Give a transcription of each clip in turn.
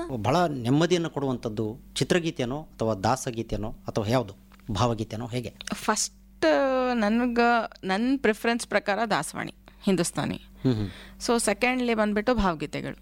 ಬಹಳ ನೆಮ್ಮದಿಯನ್ನು ಕೊಡುವಂಥದ್ದು ಚಿತ್ರಗೀತೆನೋ ಅಥವಾ ದಾಸಗೀತೆನೋ ಅಥವಾ ಯಾವುದು ಭಾವಗೀತೆನೋ ಹೇಗೆ ಫಸ್ಟ್ ನನಗೆ ನನ್ನ ಪ್ರಿಫರೆನ್ಸ್ ಪ್ರಕಾರ ದಾಸವಾಣಿ ಹಿಂದೂಸ್ತಾನಿ ಹ್ಞೂ ಹ್ಞೂ ಸೊ ಸೆಕೆಂಡ್ಲಿ ಬಂದ್ಬಿಟ್ಟು ಭಾವಗೀತೆಗಳು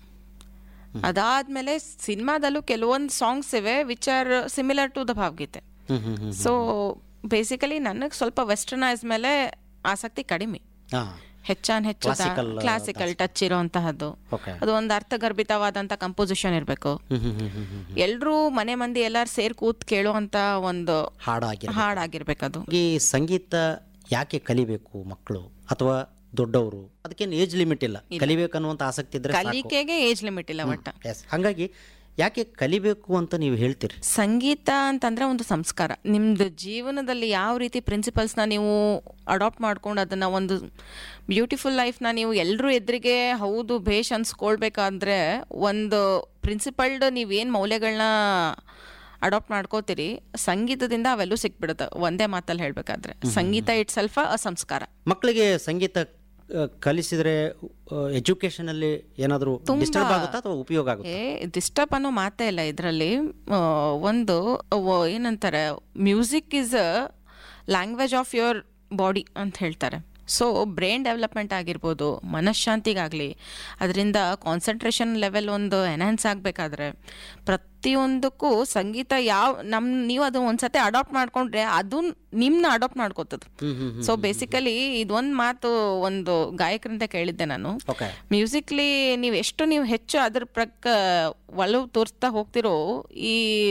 ಅದಾದಮೇಲೆ ಸಿನಿಮಾದಲ್ಲೂ ಕೆಲವೊಂದು ಸಾಂಗ್ಸ್ ಇವೆ which are similar to the bhavageethe hmm ಹ್ಞೂ ಹ್ಞೂ ಸೊ ಬೇಸಿಕಲಿ ನನಗೆ ಸ್ವಲ್ಪ ವೆಸ್ಟರ್ನೈಸ್ ಮೇಲೆ ಆಸಕ್ತಿ ಕಡಿಮೆ ಹಾಂ ಹೆಚ್ಚಾನ್ ಹೆಚ್ಚು Classical, ಕ್ಲಾಸಿಕಲ್ ಟಚ್ ಇರೋಂತಹದ್ದು ಓಕೆ ಅದು ಒಂದು ಅರ್ಥಗರ್ಭಿತವಾದಂಥ ಕಂಪೋಸಿಷನ್ ಇರಬೇಕು ಹ್ಞೂ ಹ್ಞೂ ಹ್ಞೂ ಹ್ಞೂ ಹ್ಞೂ ಎಲ್ಲರೂ ಮನೆ ಮಂದಿ ಎಲ್ಲಾರು ಸೇರ್ ಕೂತ್ ಕೇಳುವಂತ ಒಂದು ಹಾಡಾಗಿರೋ ಹಾಡಾಗಿರ್ಬೇಕದು ಈ ಸಂಗೀತ ಯಾಕೆ ಕಲಿಬೇಕು ಮಕ್ಕಳು ಅಥವಾ ದೊಡ್ಡವರು ಅದಕ್ಕೇನು ಏಜ್ ಲಿಮಿಟ್ ಇಲ್ಲ ಕಲಿಬೇಕನ್ನುವಂಥ ಆಸಕ್ತಿ ಇದ್ರೆ ಸಾಕು. ಕಲಿಕೆಗೆ ಏಜ್ ಲಿಮಿಟ್ ಇಲ್ಲ ಒಟ್ಟ Yes. ಹಾಗಾಗಿ ಯಾಕೆ ಕಲಿಬೇಕು ಅಂತ ನೀವು ಹೇಳ್ತೀರಿ ಸಂಗೀತ ಅಂತಂದ್ರೆ ಒಂದು ಸಂಸ್ಕಾರ ನಿಮ್ದು ಜೀವನದಲ್ಲಿ ಯಾವ ರೀತಿ ಪ್ರಿನ್ಸಿಪಲ್ಸ್ನ ನೀವು ಅಡಾಪ್ಟ್ ಮಾಡ್ಕೊಂಡು ಅದನ್ನ ಒಂದು ಬ್ಯೂಟಿಫುಲ್ ಲೈಫ್ನ ನೀವು ಎಲ್ಲರೂ ಎದುರಿಗೆ ಹೌದು ಭೇಷ್ ಅನ್ಸ್ಕೊಳ್ಬೇಕಾದ್ರೆ ಒಂದು ಪ್ರಿನ್ಸಿಪಲ್ಡ್ ನೀವೇನು ಮೌಲ್ಯಗಳನ್ನ ಅಡಾಪ್ಟ್ ಮಾಡ್ಕೋತೀರಿ ಸಂಗೀತದಿಂದ ಅವೆಲ್ಲೂ ಸಿಕ್ಬಿಡುತ್ತೆ ಒಂದೇ ಮಾತಲ್ಲಿ ಹೇಳ್ಬೇಕಾದ್ರೆ ಸಂಗೀತ ಇಟ್ ಸ್ವಲ್ಪ ಅ ಸಂಸ್ಕಾರ ಮಕ್ಕಳಿಗೆ ಸಂಗೀತ ಆ, ಕಲಿಸಿದ್ರೆ ಎಜುಕೇಶನಲ್ಲಿ ಏನಾದರೂ ಡಿಸ್ಟರ್ಬ್ ಆಗುತ್ತಾ ಅಥವಾ ಉಪಯೋಗ ಆಗುತ್ತೆ ಏ ಡಿಸ್ಟರ್ಬ್ ಅನ್ನೋ ಮಾತೇ ಇಲ್ಲ ಇದರಲ್ಲಿ ಒಂದು ವ- ಏನಂತಾರೆ music is a language of your body ಅಂತ ಹೇಳ್ತಾರೆ ಸೊ ಬ್ರೈನ್ ಡೆವಲಪ್ಮೆಂಟ್ ಆಗಿರ್ಬೋದು ಮನಃಶಾಂತಿಗಾಗಲಿ ಅದರಿಂದ ಕಾನ್ಸಂಟ್ರೇಷನ್ ಲೆವೆಲ್ ಒಂದು ಎನ್ಹಾನ್ಸ್ ಆಗಬೇಕಾದ್ರೆ ಪ್ರತಿಯೊಂದಕ್ಕೂ ಸಂಗೀತ ಯಾವ ನಮ್ಮ ನೀವು ಅದು ಒಂದ್ಸತಿ ಅಡಾಪ್ಟ್ ಮಾಡ್ಕೊಂಡ್ರೆ ಅದು ನಿಮ್ಮನ್ನ ಅಡಾಪ್ಟ್ ಮಾಡ್ಕೋತದೆ ಸೊ ಬೇಸಿಕಲಿ ಇದೊಂದು ಮಾತು ಒಂದು ಗಾಯಕರಿಂದ ಕೇಳಿದ್ದೆ ನಾನು ಓಕೆ ಮ್ಯೂಸಿಕ್ಲಿ ನೀವು ಎಷ್ಟು ನೀವು ಹೆಚ್ಚು ಅದ್ರ ಪ್ರಕ್ಕ ಒಲವು ತೋರಿಸ್ತಾ ಹೋಗ್ತಿರೋ ಈ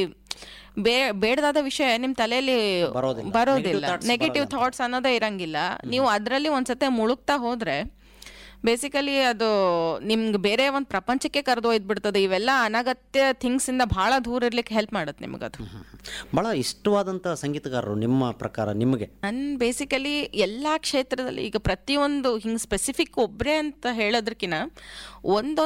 ಬೇ ಬೇಡದಾದ ವಿಷಯ ನಿಮ್ಮ ತಲೆಯಲ್ಲಿ ಬರೋದಿಲ್ಲ. ಬರೋದಿಲ್ಲ Negative thoughts ನೆಗೆಟಿವ್ ಥಾಟ್ಸ್ ಅನ್ನೋದೇ ಇರಂಗಿಲ್ಲ ನೀವು ಅದರಲ್ಲಿ ಒಂದ್ಸತೆ ಮುಳುಗ್ತಾ ಹೋದ್ರೆ ಬೇಸಿಕಲಿ ಅದು ನಿಮ್ಗೆ ಬೇರೆ ಒಂದು ಪ್ರಪಂಚಕ್ಕೆ ಕರೆದೊಯ್ದ್ಬಿಡ್ತದೆ ಇವೆಲ್ಲ ಅನಗತ್ಯ ಥಿಂಗ್ಸ್ ಇಂದ ಬಹಳ ದೂರ ಇರ್ಲಿಕ್ಕೆ ಹೆಲ್ಪ್ ಮಾಡುತ್ತೆ ನಿಮಗದು ಭಾಳ ಇಷ್ಟವಾದಂಥ ಸಂಗೀತಗಾರರು ನಿಮ್ಮ ಪ್ರಕಾರ ನಿಮಗೆ ನನ್ ಬೇಸಿಕಲಿ ಎಲ್ಲ ಕ್ಷೇತ್ರದಲ್ಲಿ ಈಗ ಪ್ರತಿಯೊಂದು ಹಿಂಗೆ ಸ್ಪೆಸಿಫಿಕ್ ಒಬ್ಬರೇ ಅಂತ ಹೇಳೋದಕ್ಕಿಂತ ಒಂದೊಂದು